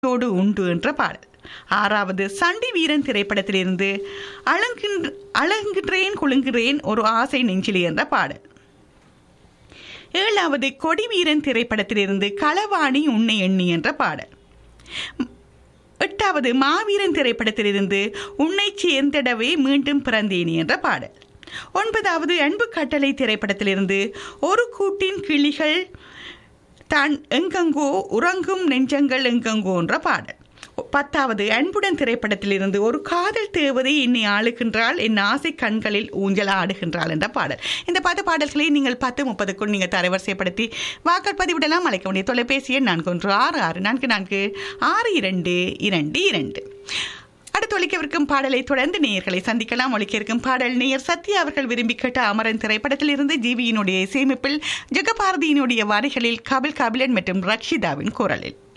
ோடு உண்டு என்ற பாடல் ஆறாவது சண்டி வீரன் திரைப்படத்திலிருந்து அழங்கின்ற அழங்குகிறேன் குலுங்குகிறேன் ஒரு ஆசை நெஞ்சிலே என்ற பாடல் ஏழாவது கொடி வீரன் திரைப்படத்திலிருந்து களவாணி உன்னை எண்ணி என்ற பாடல் எட்டாவது மாவீரன் திரைப்படத்திலிருந்து உன்னை சேர்ந்திடவே மீண்டும் பிறந்தேனி என்ற பாடல் ஒன்பதாவது அன்பு கட்டளை திரைப்படத்திலிருந்து ஒரு கூட்டின் கிளிகள் தான் எங்கெங்கோ உறங்கும் நெஞ்சங்கள் எங்கெங்கோ என்ற பாடல் பத்தாவது அன்புடன் திரைப்படத்திலிருந்து ஒரு காதல் தேவதை என்னை ஆளுகின்றாள் என் ஆசை கண்களில் ஊஞ்சல் ஆடுகின்றாள் என்ற பாடல் இந்த பத்து பாடல்களை நீங்கள் பத்து முப்பதுக்குள் நீங்கள் தரவரிசைப்படுத்தி வாக்கள் பதிவிடலாம் அழைக்க வேண்டிய தொலைபேசி எண் நான்கு ஒன்று ஆறு ஆறு நான்கு நான்கு ஆறு இரண்டு இரண்டு இரண்டு அடுத்து ஒழிக்கவிருக்கும் பாடலை தொடர்ந்து நேயர்களை சந்திக்கலாம் ஒழிக்க இருக்கும் பாடல் நேயர் சத்யா அவர்கள் விரும்பி கேட்ட அமரன் திரைப்படத்தில் இருந்து ஜீவியினுடைய சேமிப்பில் ஜெகபாரதியினுடைய வரிகளில் கபில் கபிலன் மற்றும் ரக்ஷிதாவின் குரலில்